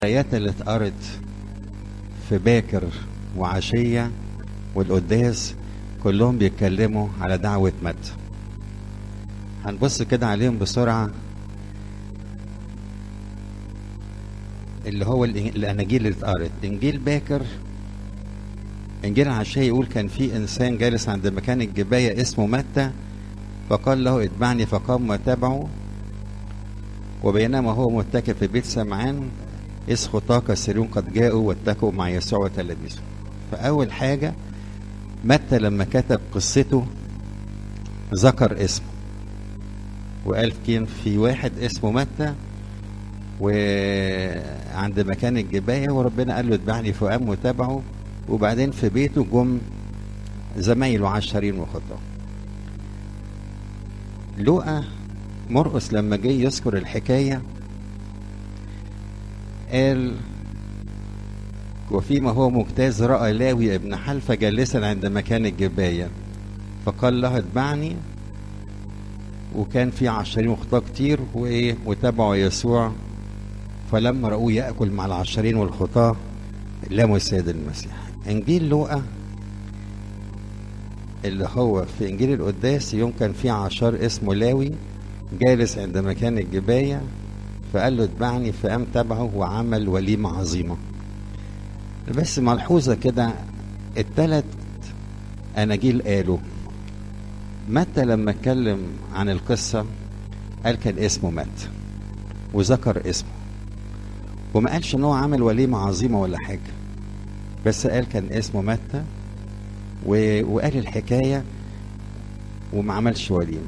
الآيات اللي اتقرت في باكر وعشية والقداس كلهم بيتكلموا على دعوة متى هنبص كده عليهم بسرعة اللي هو الإن- الأناجيل اللي اتقرت إنجيل باكر إنجيل عشية يقول كان في إنسان جالس عند مكان الجباية اسمه متى فقال له اتبعني فقام وتبعه وبينما هو متكئ في بيت سمعان إذ خطاة كثيرون قد جاءوا واتكوا مع يسوع وتلاميذه فأول حاجة متى لما كتب قصته ذكر اسمه وقال كان في واحد اسمه متى وعند مكان الجباية وربنا قال له اتبعني فقام وتابعه وبعدين في بيته جم زمايله عشرين وخطاه لوقا مرقس لما جه يذكر الحكاية قال وفيما هو مجتاز رأى لاوي ابن حلفة جالسا عند مكان الجباية فقال له اتبعني وكان في عشرين وخطاه كتير وايه وتابعوا يسوع فلما رأوه يأكل مع العشرين والخطاه لاموا السيد المسيح انجيل لوقا اللي هو في انجيل القداس يوم كان في عشار اسمه لاوي جالس عند مكان الجبايه فقال له اتبعني فقام تبعه وعمل وليمه عظيمه بس ملحوظه كده التلات اناجيل قالوا متى لما اتكلم عن القصه قال كان اسمه متى وذكر اسمه وما قالش ان هو عمل وليمه عظيمه ولا حاجه بس قال كان اسمه متى و... وقال الحكايه وما عملش وليمه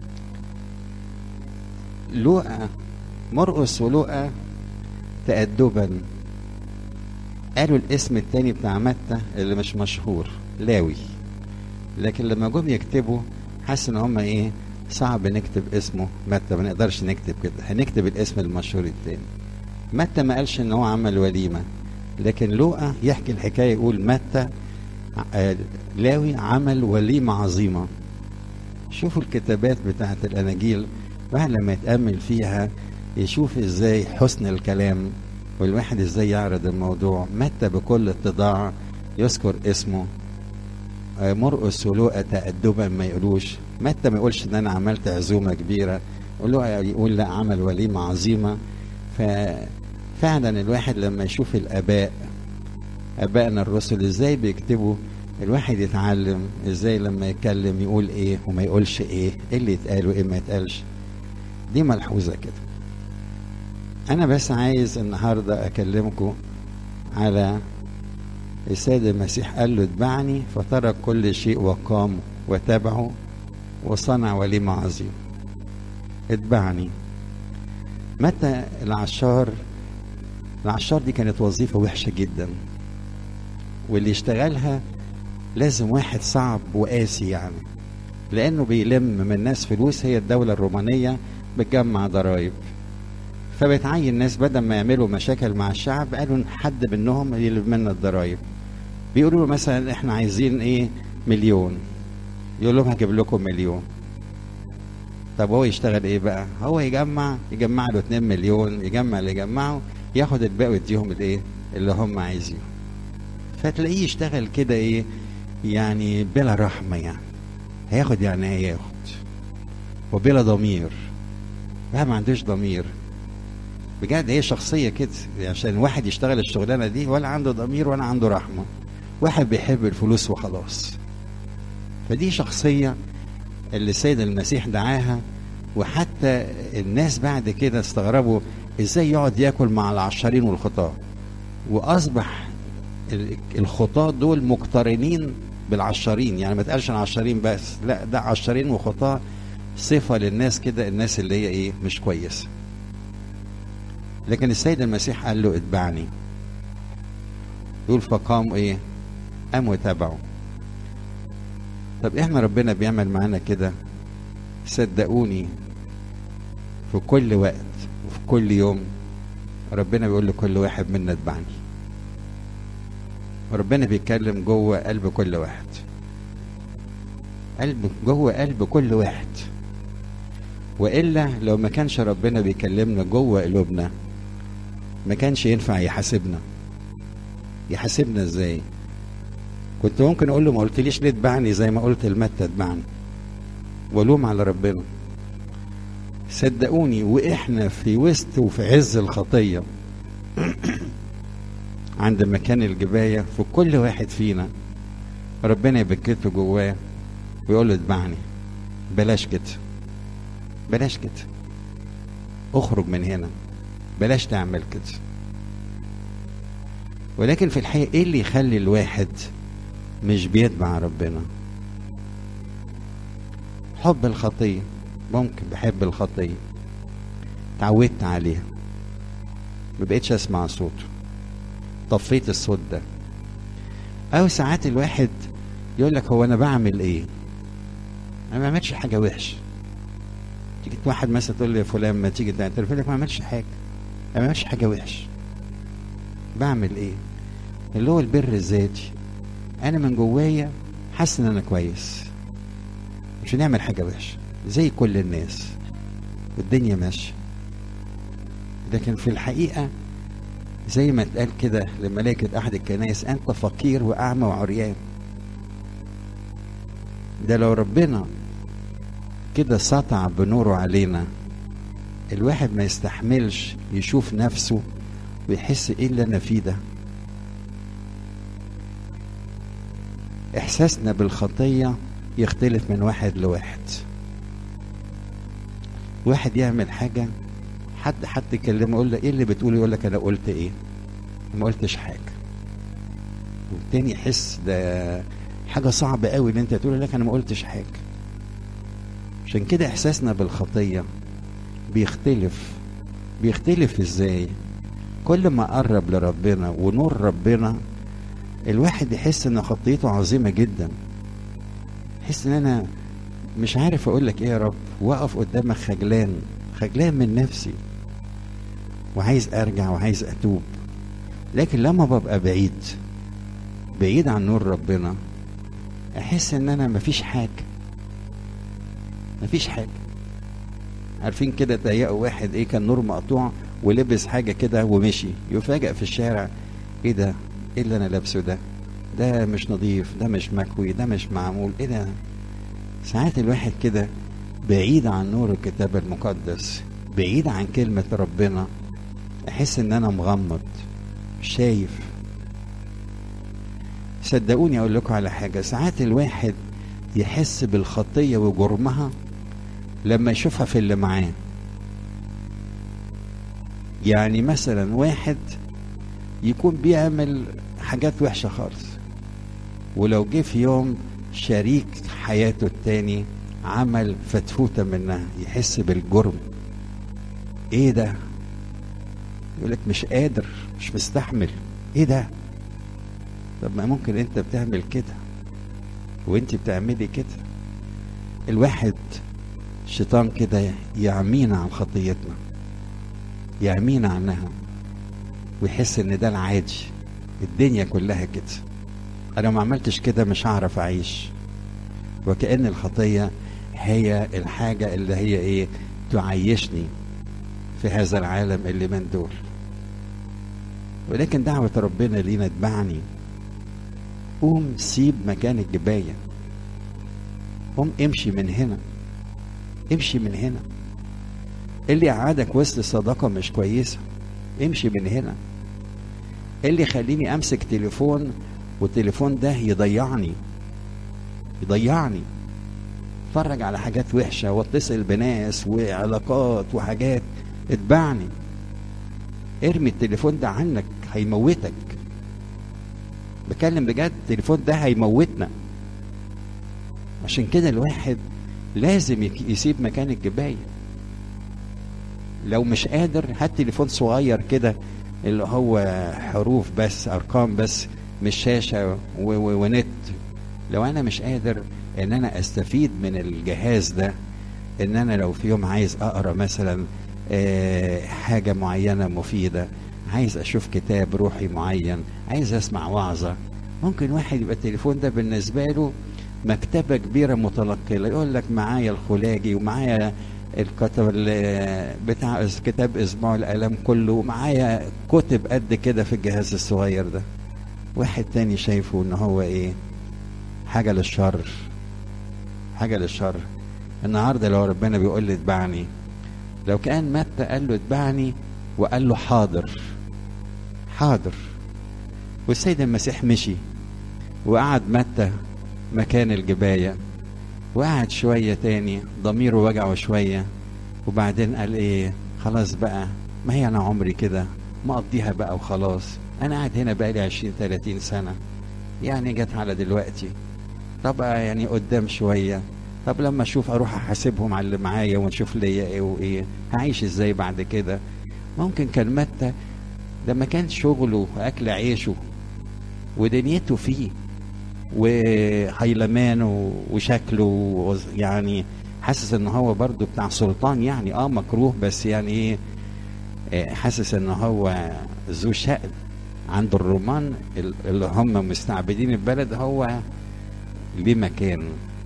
لوقا مرقس ولوقا تأدبا قالوا الاسم التاني بتاع متى اللي مش مشهور لاوي لكن لما جم يكتبوا حس ان هم ايه صعب نكتب اسمه متى ما نقدرش نكتب كده هنكتب الاسم المشهور التاني متى ما قالش ان هو عمل وليمه لكن لوقا يحكي الحكايه يقول متى آه، لاوي عمل وليمه عظيمه شوفوا الكتابات بتاعت الاناجيل الواحد لما يتامل فيها يشوف ازاي حسن الكلام والواحد ازاي يعرض الموضوع متى بكل اتضاع يذكر اسمه آه، مرقس ولوقا تأدبا ما يقولوش متى ما يقولش ان انا عملت عزومه كبيره ولوقا يقول لا عمل وليمه عظيمه ففعلا الواحد لما يشوف الاباء ابائنا الرسل ازاي بيكتبوا الواحد يتعلم ازاي لما يتكلم يقول ايه وما يقولش ايه ايه اللي يتقال وايه ما يتقالش دي ملحوظه كده انا بس عايز النهارده اكلمكم على السيد المسيح قال له اتبعني فترك كل شيء وقام وتبعه وصنع وليمة عظيم اتبعني متى العشار العشار دي كانت وظيفة وحشة جدا واللي يشتغلها لازم واحد صعب وقاسي يعني لأنه بيلم من الناس فلوس هي الدولة الرومانية بتجمع ضرائب فبتعين ناس بدل ما يعملوا مشاكل مع الشعب قالوا حد منهم يلم لنا الضرائب بيقولوا له مثلا احنا عايزين ايه مليون يقول لهم هجيب لكم مليون طب هو يشتغل ايه بقى هو يجمع يجمع له 2 مليون يجمع اللي يجمعه ياخد الباقي ويديهم الايه اللي هم عايزينه فتلاقيه يشتغل كده ايه يعني بلا رحمه يعني هياخد يعني هياخد وبلا ضمير لا ما عندوش ضمير بجد هي شخصيه كده عشان واحد يشتغل الشغلانه دي ولا عنده ضمير ولا عنده رحمه واحد بيحب الفلوس وخلاص فدي شخصيه اللي السيد المسيح دعاها وحتى الناس بعد كده استغربوا ازاي يقعد ياكل مع العشرين والخطاه واصبح ال- الخطاه دول مقترنين بالعشرين يعني ما تقالش العشرين بس لا ده عشرين وخطاه صفه للناس كده الناس اللي هي ايه مش كويسه لكن السيد المسيح قال له اتبعني يقول فقام ايه قام وتابعه طب احنا ربنا بيعمل معانا كده صدقوني في كل وقت وفي كل يوم ربنا بيقول لكل واحد منا اتبعني ربنا بيتكلم جوه قلب كل واحد قلب جوه قلب كل واحد والا لو ما كانش ربنا بيكلمنا جوه قلوبنا ما كانش ينفع يحاسبنا يحاسبنا ازاي كنت ممكن اقول له ما قلتليش ليه اتبعني زي ما قلت المتة اتبعني والوم على ربنا صدقوني واحنا في وسط وفي عز الخطيه عند مكان الجبايه في كل واحد فينا ربنا يبكته جواه ويقول له اتبعني بلاش كده بلاش كده اخرج من هنا بلاش تعمل كده ولكن في الحقيقه ايه اللي يخلي الواحد مش بيتبع ربنا حب الخطيه ممكن بحب الخطيه اتعودت عليها ما بقتش اسمع صوته طفيت الصوت ده او ساعات الواحد يقول لك هو انا بعمل ايه انا ما عملتش حاجه وحشه تيجي واحد مثلا تقول لي يا فلان ما تيجي تعترف لك ما عملتش حاجه انا ما عملتش حاجه وحشه بعمل ايه اللي هو البر الذاتي انا من جوايا حاسس ان انا كويس مش هنعمل حاجه وحشه زي كل الناس والدنيا ماشيه لكن في الحقيقه زي ما اتقال كده لملائكة أحد الكنائس أنت فقير وأعمى وعريان ده لو ربنا كده سطع بنوره علينا الواحد ما يستحملش يشوف نفسه ويحس ايه اللي انا فيه ده احساسنا بالخطيه يختلف من واحد لواحد واحد يعمل حاجه حد حد يكلمه يقول له ايه اللي بتقوله يقول لك انا قلت ايه ما قلتش حاجه والتاني يحس ده حاجه صعبه قوي ان انت تقول لك انا ما قلتش حاجه عشان كده احساسنا بالخطيه بيختلف بيختلف ازاي كل ما قرب لربنا ونور ربنا الواحد يحس ان خطيته عظيمه جدا يحس ان انا مش عارف اقول لك ايه يا رب واقف قدامك خجلان خجلان من نفسي وعايز ارجع وعايز اتوب لكن لما ببقى بعيد بعيد عن نور ربنا احس ان انا مفيش حاجه مفيش حاجه عارفين كده تهيأوا واحد ايه كان نور مقطوع ولبس حاجه كده ومشي يفاجئ في الشارع ايه ده ايه اللي انا لابسه ده ده مش نظيف ده مش مكوي ده مش معمول ايه ده ساعات الواحد كده بعيد عن نور الكتاب المقدس بعيد عن كلمة ربنا أحس إن أنا مغمض مش شايف صدقوني أقول لكم على حاجة ساعات الواحد يحس بالخطية وجرمها لما يشوفها في اللي معاه يعني مثلا واحد يكون بيعمل حاجات وحشة خالص ولو جه في يوم شريك حياته التاني عمل فتفوتة منها يحس بالجرم ايه ده يقولك مش قادر مش مستحمل ايه ده طب ما ممكن انت بتعمل كده وانت بتعملي كده الواحد الشيطان كده يعمينا عن خطيتنا يعمينا عنها ويحس ان ده العادي الدنيا كلها كده انا ما عملتش كده مش هعرف اعيش وكأن الخطية هي الحاجة اللي هي ايه تعيشني في هذا العالم اللي من دول ولكن دعوة ربنا لينا اتبعني قوم سيب مكان الجباية قوم امشي من هنا امشي من هنا اللي قعدك وسط صداقة مش كويسة امشي من هنا اللي يخليني امسك تليفون والتليفون ده يضيعني يضيعني اتفرج على حاجات وحشه واتصل بناس وعلاقات وحاجات اتبعني ارمي التليفون ده عنك هيموتك بكلم بجد التليفون ده هيموتنا عشان كده الواحد لازم يسيب مكان الجباية لو مش قادر هات تليفون صغير كده اللي هو حروف بس ارقام بس مش شاشه ونت لو انا مش قادر ان انا استفيد من الجهاز ده ان انا لو في يوم عايز اقرا مثلا حاجه معينه مفيده عايز اشوف كتاب روحي معين عايز اسمع وعظه ممكن واحد يبقى التليفون ده بالنسبه له مكتبه كبيره متنقله يقول لك معايا الخلاجي ومعايا الكتب اللي بتاع كتاب اسبوع الالم كله ومعايا كتب قد كده في الجهاز الصغير ده واحد تاني شايفه ان هو ايه حاجه للشر حاجه للشر النهارده لو ربنا بيقول لي اتبعني لو كان متى قال له اتبعني وقال له حاضر حاضر والسيد المسيح مشي وقعد متى مكان الجبايه وقعد شوية تاني ضميره وجعه شوية وبعدين قال ايه خلاص بقى ما هي انا عمري كده ما اقضيها بقى وخلاص انا قاعد هنا بقالي عشرين تلاتين سنة يعني جت على دلوقتي طب يعني قدام شوية طب لما اشوف اروح احاسبهم على اللي معايا ونشوف ليا ايه وايه هعيش ازاي بعد كده ممكن كان متى لما كان شغله واكل عيشه ودنيته فيه وهيلمان وشكله يعني حاسس ان هو برضو بتاع سلطان يعني اه مكروه بس يعني ايه حاسس ان هو ذو شأن عند الرومان اللي هم مستعبدين البلد هو ليه مكان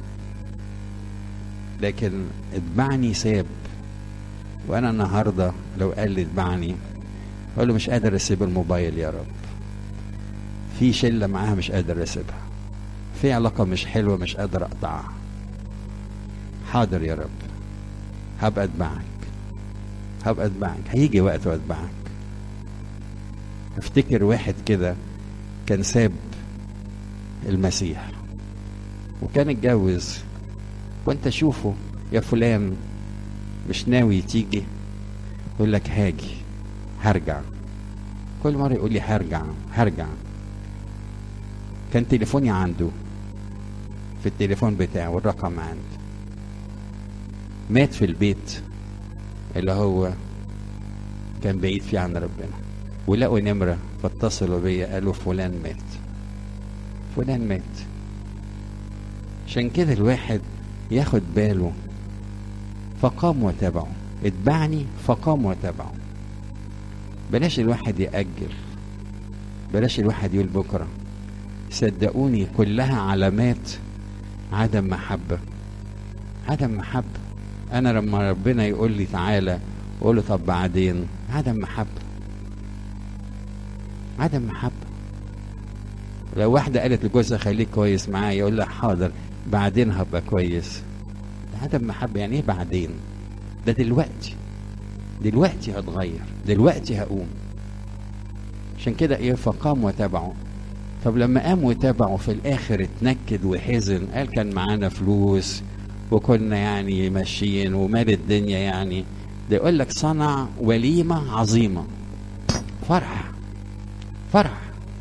لكن اتبعني ساب وانا النهارده لو قال لي اتبعني اقول له مش قادر اسيب الموبايل يا رب في شله معاها مش قادر اسيبها في علاقة مش حلوة مش قادر أقطعها حاضر يا رب هبقى أتبعك هبقى أتبعك هيجي وقت وأتبعك افتكر واحد كده كان ساب المسيح وكان اتجوز وانت شوفه يا فلان مش ناوي تيجي يقول لك هاجي هرجع كل مرة يقول لي هرجع هرجع كان تليفوني عنده في التليفون بتاعه والرقم عنده مات في البيت اللي هو كان بعيد فيه عن ربنا ولقوا نمرة فاتصلوا بيا قالوا فلان مات فلان مات عشان كده الواحد ياخد باله فقام وتبعه اتبعني فقام وتبعه بلاش الواحد يأجل بلاش الواحد يقول بكرة صدقوني كلها علامات عدم محبة عدم محبة أنا لما ربنا يقول لي تعالى أقول له طب بعدين عدم محبة عدم محبة لو واحدة قالت لجوزها خليك كويس معايا يقول لها حاضر بعدين هبقى كويس ده عدم محبة يعني ايه بعدين ده دلوقتي دلوقتي هتغير دلوقتي هقوم عشان كده ايه فقام وتبعه طب لما قام وتابعه في الاخر اتنكد وحزن قال كان معانا فلوس وكنا يعني ماشيين ومال الدنيا يعني ده يقول لك صنع وليمة عظيمة فرح فرح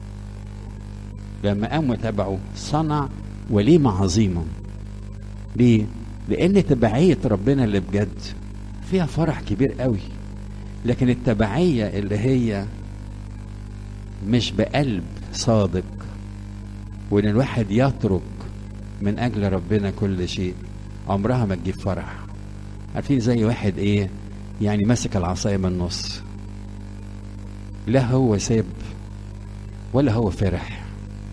لما قام وتابعه صنع وليمة عظيمة ليه؟ لأن تبعية ربنا اللي بجد فيها فرح كبير قوي لكن التبعية اللي هي مش بقلب صادق وان الواحد يترك من اجل ربنا كل شيء عمرها ما تجيب فرح عارفين زي واحد ايه يعني ماسك العصايه من النص لا هو ساب ولا هو فرح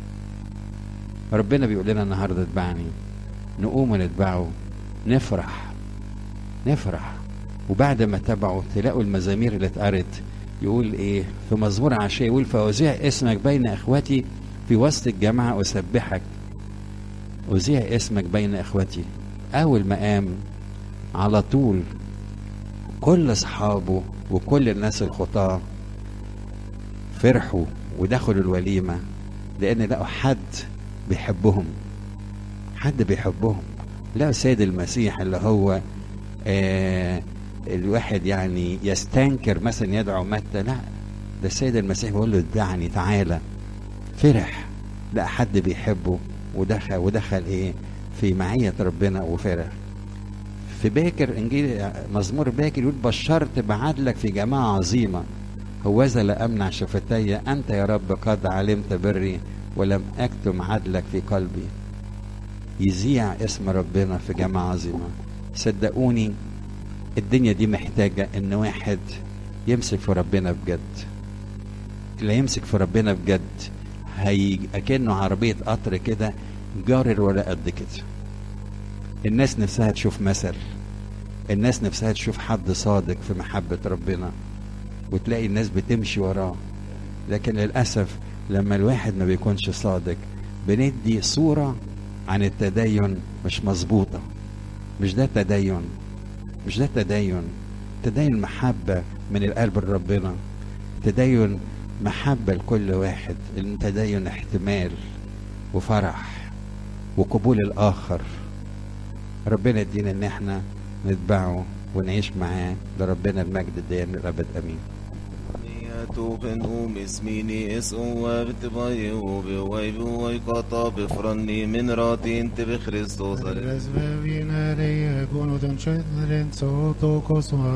ربنا بيقول لنا النهارده اتبعني نقوم ونتبعه نفرح نفرح وبعد ما تبعه تلاقوا المزامير اللي اتقرت يقول ايه في مزمور عشاء يقول فأذيع اسمك بين اخوتي في وسط الجامعة أسبحك أذيع اسمك بين اخوتي أول ما قام على طول كل أصحابه وكل الناس الخطاة فرحوا ودخلوا الوليمة لأن لقوا حد بيحبهم حد بيحبهم لقوا السيد المسيح اللي هو آه الواحد يعني يستنكر مثلا يدعو متى لا ده السيد المسيح بيقول له اتبعني تعالى فرح لقى حد بيحبه ودخل ودخل ايه في معية ربنا وفرح في باكر انجيل مزمور باكر يقول بشرت بعدلك في جماعة عظيمة هوذا لا امنع شفتي انت يا رب قد علمت بري ولم اكتم عدلك في قلبي يذيع اسم ربنا في جماعة عظيمة صدقوني الدنيا دي محتاجة ان واحد يمسك في ربنا بجد اللي يمسك في ربنا بجد هي كأنه عربية قطر كده جارر ولا قد كده الناس نفسها تشوف مثل الناس نفسها تشوف حد صادق في محبة ربنا وتلاقي الناس بتمشي وراه لكن للأسف لما الواحد ما بيكونش صادق بندي صورة عن التدين مش مظبوطة مش ده تدين مش ده تدين تدين محبة من القلب لربنا تدين محبة لكل واحد التدين احتمال وفرح وقبول الآخر ربنا يدينا ان احنا نتبعه ونعيش معاه لربنا المجد الدائم للابد امين توبن ومسميني اس وابت باي وبواي بواي قطع بفرني من راتين تبخريستوس Resvevine re, gunuten chedren, soto kosma